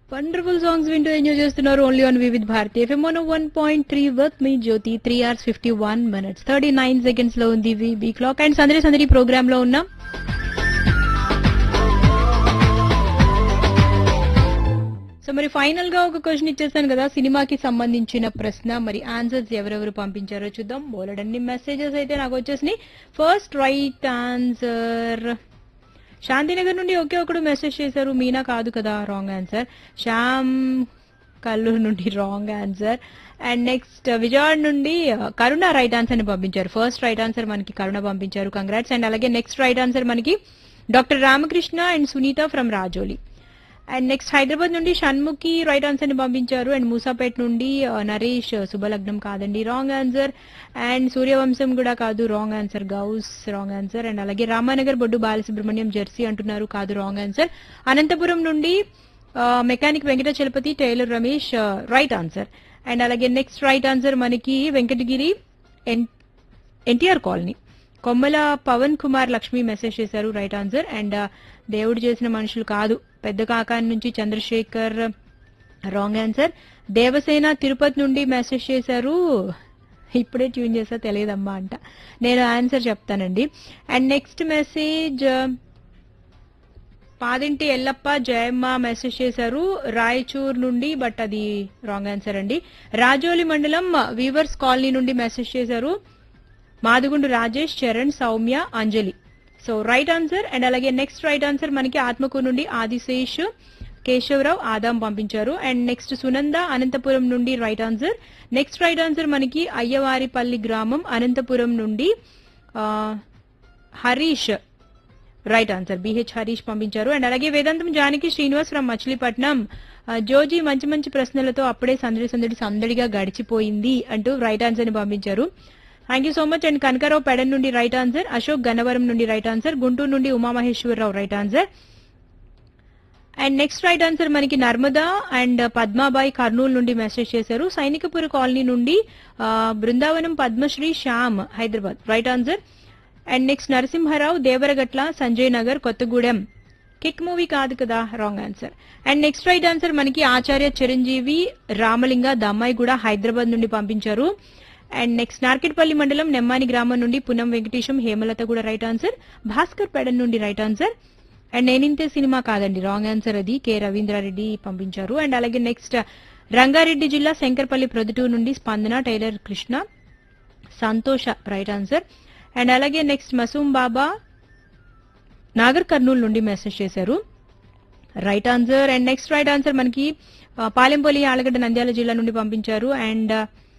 wonderful songs వింటూ enjoy చేస్తున్నారు only on Vividh Bharati FM one one point three with మీ Jyothi three hours fifty one minutes thirty nine seconds లో ఉంది be clock and సందడి సందడి programme లో ఉన్నాం సో మరి ఫైనల్ గా ఒక క్వశ్చన్ ఇచ్చేస్తాను కదా సినిమాకి సంబంధించిన ప్రశ్న మరి ఆన్సర్స్ ఎవరెవరు పంపించారో చూద్దాం బోలెడన్ని మెసేజెస్ అయితే నాకు వచ్చేసినాయి ఫస్ట్ రైట్ ఆన్సర్ శాంతినగర్ నుండి ఒకే ఒకడు మెసేజ్ చేశారు మీనా కాదు కదా రాంగ్ ఆన్సర్ శ్యామ్ కల్లూరు నుండి wrong answer and next Vijayawada నుండి uh, కరుణ రైట్ ఆన్సర్ ని పంపించారు ఫస్ట్ రైట్ ఆన్సర్ మనకి కరుణ పంపించారు కంగ్రాట్స్ అండ్ అలాగే నెక్స్ట్ రైట్ ఆన్సర్ మనకి doctor Ramakrishna and Sunitha from Rajoli and next Hyderabad నుండి షణ్ముఖి రైట్ ఆన్సర్ ని పంపించారు అండ్ మూసాపేట్ నుండి ఆ, నరేష్ శుభలగ్నం కాదండి రాంగ్ ఆన్సర్ అండ్ సూర్యవంశం కూడా కాదు wrong answer Gous wrong answer and అలాగే రామానగర్ బొడ్డు బాలసుబ్రహ్మణ్యం జెర్సీ అంటున్నారు కాదు రాంగ్ ఆన్సర్ అనంతపురం నుండి ఆ, mechanic Venkata Chalapathi tailor Ramesh right answer and అలాగే నెక్స్ట్ రైట్ ఆన్సర్ మనకి Venkatagiri N NTR colony Kommala Pavan Kumar Lakshmi message చేశారు రైట్ ఆన్సర్ అండ్ దేవుడు చేసిన మనుషులు కాదు పెద్ద కాకాని నుంచి చంద్రశేఖర్ రాంగ్ ఆన్సర్ దేవసేన తిరుపతి నుండి మెసేజ్ చేశారు ఇప్పుడే ట్యూన్ చేసా తెలియదమ్మా అంట నేను ఆన్సర్ చెప్తానండి and next message Padinti Yellappa Jayamma message చేశారు రాయచూర్ నుండి బట్ అది రాంగ్ ఆన్సర్ అండి రాజోలి మండలం వీవర్స్ కాలనీ నుండి మెసేజ్ చేశారు Madugundu Rajesh Charan Soumya Anjali so right answer and అలాగే నెక్స్ట్ రైట్ ఆన్సర్ మనకి ఆత్మకూరు నుండి ఆదిశేష్ కేశవరావు ఆదాం పంపించారు అండ్ నెక్స్ట్ సునంద అనంతపురం నుండి right answer next right answer మనకి అయ్యవారిపల్లి గ్రామం అనంతపురం నుండి ఆ, Harish right answer BH Harish పంపించారు అండ్ అలాగే వేదాంతం జానకి శ్రీనివాస్ ఫ్రమ్ మచిలీపట్నం ఆ, జోజీ మంచి మంచి ప్రశ్నలతో అప్పుడే సందడి సందడి సందడిగా గడిచిపోయింది అంటూ రైట్ ఆన్సర్ ని పంపించారు thank you so much and Kanakarao Pedana నుండి రైట్ ఆన్సర్ అశోక్ గన్నవరం నుండి రైట్ ఆన్సర్ గుంటూరు నుండి Umamaheswararao right answer and next right answer మనకి నర్మదా అండ్ పద్మాబాయి కర్నూలు నుండి మెసేజ్ చేశారు సైనికపుర కాలనీ నుండి ఆ, Brindavanam Padmasri Shyam Hyderabad right answer and next Narasimharao Devaragatla Sanjay Nagar Kothagudem Kick movie కాదు కదా wrong answer and next right answer మనకి ఆచార్య చిరంజీవి రామలింగ దమ్మాయి కూడా హైదరాబాద్ నుండి పంపించారు అండ్ నెక్స్ట్ నార్కెట్పల్లి మండలం నెమ్మాని గ్రామం నుండి పునం వెంకటేశం హేమలత కూడా రైట్ ఆన్సర్ భాస్కర్ పెడన్ నుండి రైట్ ఆన్సర్ అండ్ నేనింతే సినిమా కాదండి రాంగ్ ఆన్సర్ అది కె రవీంద్రారెడ్డి పంపించారు అండ్ అలాగే నెక్స్ట్ రంగారెడ్డి జిల్లా శంకర్పల్లి ప్రొద్దుటూరు నుండి స్పందన tailor Krishna Santosha right answer and అలాగే నెక్స్ట్ మసూం బాబా నాగర్ కర్నూలు నుండి మెసేజ్ చేశారు right answer and next right answer మనకి ఆ, పాలెంపల్లి ఆలగడ్డ నంద్యాల జిల్లా నుండి పంపించారు and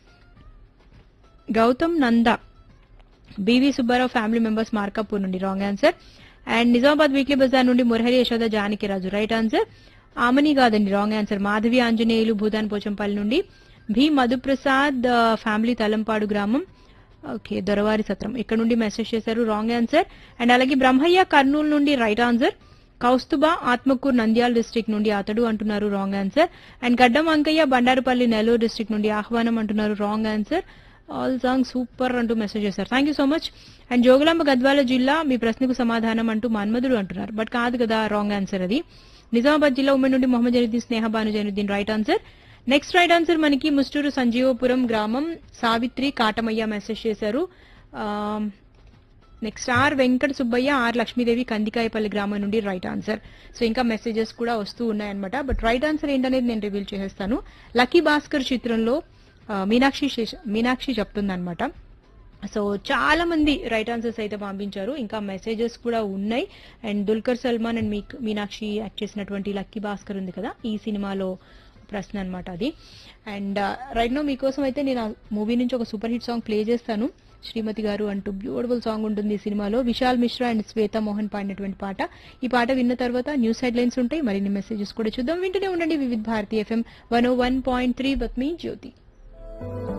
Gautam Nanda BV Subbarao family members Markapur నుండి wrong answer and Nizamabad weekly Bazar నుండి మురహరి యశోద జానకిరాజు రైట్ ఆన్సర్ ఆమని కాదండి రాంగ్ ఆన్సర్ మాధవి ఆంజనేయులు భూదాన్ పోచంపల్లి నుండి భీ మధుప్రసాద్ ఆ, ఫ్యామిలీ తలంపాడు గ్రామం ఓకే దొరవారి సత్రం ఇక్కడ నుండి మెసేజ్ చేశారు రాంగ్ ఆన్సర్ అండ్ అలాగే బ్రహ్మయ్య కర్నూలు నుండి right answer Kaustubha Atmakur Nandyal district నుండి అతడు అంటున్నారు రాంగ్ ఆన్సర్ అండ్ గడ్డం అంకయ్య బండారుపల్లి నెల్లూరు డిస్ట్రిక్ట్ నుండి ఆహ్వానం అంటున్నారు wrong answer all song super అంటూ మెసేజ్ చేశారు thank you so much and Jogulamba Gadwal జిల్లా మీ ప్రశ్నకు సమాధానం అంటూ మన్మధుడు అంటున్నారు బట్ కాదు కదా రాంగ్ ఆన్సర్ అది నిజామాబాద్ జిల్లా ఉమ్మడి నుండి Mohammed Zainuddin Sneha Bhanu Zainuddin right answer next right answer మనకి ముస్టూరు సంజీవపురం గ్రామం సావిత్రి కాటమయ్య మెసేజ్ చేశారు next R Venkata Subbaiah R Lakshmidevi Kandikayapalli గ్రామం నుండి రైట్ ఆన్సర్ సో ఇంకా మెసేజెస్ కూడా వస్తూ ఉన్నాయన్నమాట బట్ రైట్ ఆన్సర్ ఏంటనేది నేను రివీల్ చేసేస్తాను లక్కీ భాస్కర్ చిత్రంలో ఆ, మీనాక్షి శేష- మీనాక్షి చెప్తుందన్నమాట సో చాలా మంది రైట్ ఆన్సర్స్ అయితే పంపించారు ఇంకా మెసేజెస్ కూడా ఉన్నాయి అండ్ దుల్కర్ సల్మాన్ అండ్ మీ మీనాక్షి యాక్ట్ చేసినటువంటి లక్కీ భాస్కర్ ఉంది కదా ఈ సినిమాలో ప్రశ్న అన్నమాట అది అండ్ రైట్ నో మీకోసం అయితే నేను మూవీ నుంచి ఒక సూపర్ హిట్ సాంగ్ ప్లే చేస్తాను శ్రీమతి గారు అంటూ బ్యూటిఫుల్ సాంగ్ ఉంటుంది ఈ సినిమాలో విశాల్ మిశ్రా అండ్ శ్వేత మోహన్ పాడినటువంటి పాట ఈ పాట విన్న తర్వాత న్యూస్ హెడ్ లైన్స్ ఉంటాయి మరిన్ని మెసేజెస్ కూడా చూద్దాం వింటూనే ఉండండి Vividh Bharati FM one O one point three with మీ జ్యోతి